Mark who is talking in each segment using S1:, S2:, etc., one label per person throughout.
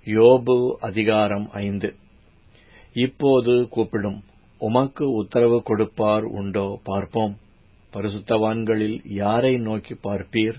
S1: யோபு அதிகாரம் ஐந்து இப்போது கூப்பிடும் உமக்கு உத்தரவு கொடுப்பார் உண்டோ பார்ப்போம் பரிசுத்தவான்களில் யாரை நோக்கிப் பார்ப்பீர்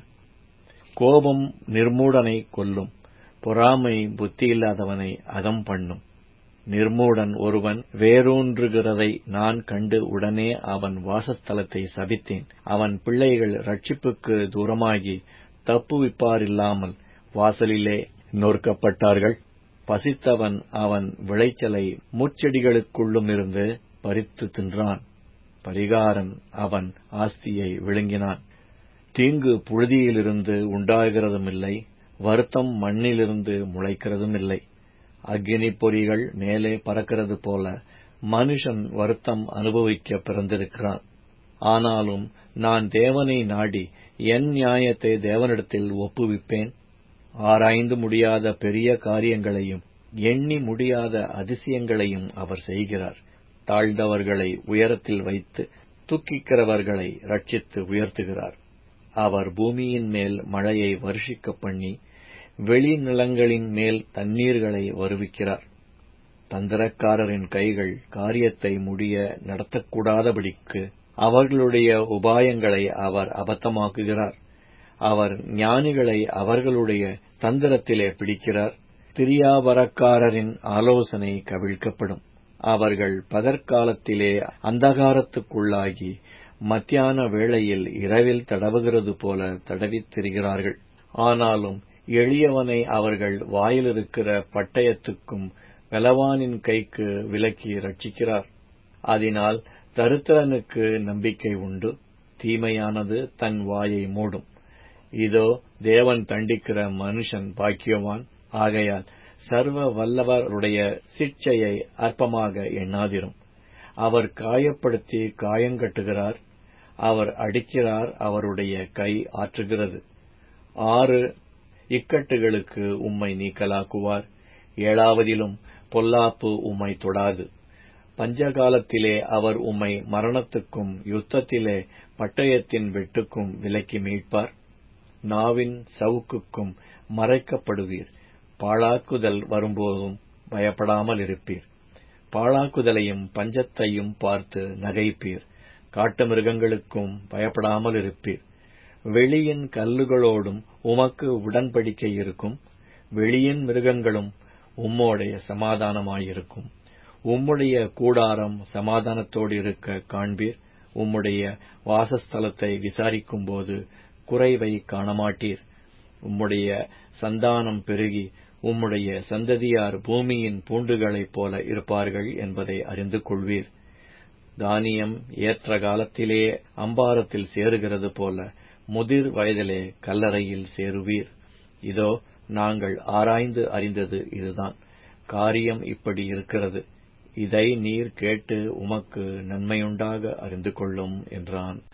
S1: கோபம் நிர்மூடனைக் கொல்லும் பொறாமை புத்தியில்லாதவனை அகம் பண்ணும் நிர்மூடன் ஒருவன் வேரூன்றுகிறதை நான் கண்டு உடனே அவன் வாசஸ்தலத்தை சபித்தேன் அவன் பிள்ளைகள் ரட்சிப்புக்கு தூரமாகி தப்புவிப்பாரில்லாமல் வாசலிலே நொறுக்கப்பட்டார்கள் பசித்தவன் அவன் விளைச்சலை முட்செடிகளுக்குள்ளுமிருந்து பறித்து தின்றான் பரிகாரன் அவன் ஆஸ்தியை விழுங்கினான் தீங்கு புழுதியிலிருந்து உண்டாகிறதுமில்லை வருத்தம் மண்ணிலிருந்து முளைக்கிறதுமில்லை அக்கினி பொறிகள் மேலே பறக்கிறது போல மனுஷன் வருத்தம் அனுபவிக்க பிறந்திருக்கிறான் ஆனாலும் நான் தேவனை நாடி என் நியாயத்தை தேவனிடத்தில் ஒப்புவிப்பேன் ஆராய்ந்து முடியாத பெரிய காரியங்களையும் எண்ணி முடியாத அதிசயங்களையும் அவர் செய்கிறார் தாழ்ந்தவர்களை உயரத்தில் வைத்து துக்கிக்கிறவர்களை ரட்சித்து உயர்த்துகிறார் அவர் பூமியின் மேல் மழையை வருஷிக்க பண்ணி வெளிநிலங்களின் மேல் தண்ணீர்களை வருவிக்கிறார் தந்திரக்காரரின் கைகள் காரியத்தை முடிய நடத்தக்கூடாதபடிக்கு அவர்களுடைய உபாயங்களை அவர் அபத்தமாக்குகிறார் அவர் ஞானிகளை அவர்களுடைய தந்திரத்திலே பிடிக்கிறார் திரியாபரக்காரரின் ஆலோசனை கவிழ்க்கப்படும் அவர்கள் பகற்காலத்திலே அந்தகாரத்துக்குள்ளாகி மத்தியான வேளையில் இரவில் தடவுகிறது போல தடவித் திரிகிறார்கள் ஆனாலும் எளியவனை அவர்கள் வாயிலிருக்கிற பட்டயத்துக்கும் பலவானின் கைக்கு விலக்கி ரட்சிக்கிறார் அதனால் தருத்திரனுக்கு நம்பிக்கை உண்டு தீமையானது தன் வாயை மூடும் இதோ தேவன் தண்டிக்கிற மனுஷன் பாக்கியவான் ஆகையால் சர்வ வல்லவருடைய சிக்ஷையை அற்பமாக எண்ணாதிரும் அவர் காயப்படுத்தி காயங்கட்டுகிறார் அவர் அடிக்கிறார் அவருடைய கை ஆற்றுகிறது ஆறு இக்கட்டுகளுக்கு உம்மை நீக்கலாக்குவார் ஏழாவதிலும் பொல்லாப்பு உம்மை தொடாது பஞ்சகாலத்திலே அவர் உம்மை மரணத்துக்கும் யுத்தத்திலே பட்டயத்தின் வெட்டுக்கும் விலக்கி மீட்பார் நாவின் சவுக்குக்கும் மறைக்கப்படுவீர் பாழாக்குதல் வரும்போதும் பயப்படாமல் இருப்பீர் பாழாக்குதலையும் பஞ்சத்தையும் பார்த்து நகைப்பீர் காட்டு மிருகங்களுக்கும் பயப்படாமல் இருப்பீர் வெளியின் கல்லுகளோடும் உமக்கு உடன்படிக்கை இருக்கும் வெளியின் மிருகங்களும் உம்மோடைய சமாதானமாயிருக்கும் உம்முடைய கூடாரம் சமாதானத்தோடு இருக்க காண்பீர் உம்முடைய வாசஸ்தலத்தை விசாரிக்கும்போது குறைவை காணமாட்டீர் உம்முடைய சந்தானம் பெருகி உம்முடைய சந்ததியார் பூமியின் பூண்டுகளைப் போல இருப்பார்கள் என்பதை அறிந்து கொள்வீர் தானியம் ஏற்ற காலத்திலே அம்பாரத்தில் சேருகிறது போல முதிர் வயதிலே கல்லறையில் சேருவீர் இதோ நாங்கள் ஆராய்ந்து அறிந்தது இதுதான் காரியம் இப்படி இருக்கிறது இதை நீர் கேட்டு உமக்கு நன்மையுண்டாக அறிந்து கொள்ளும் என்றான்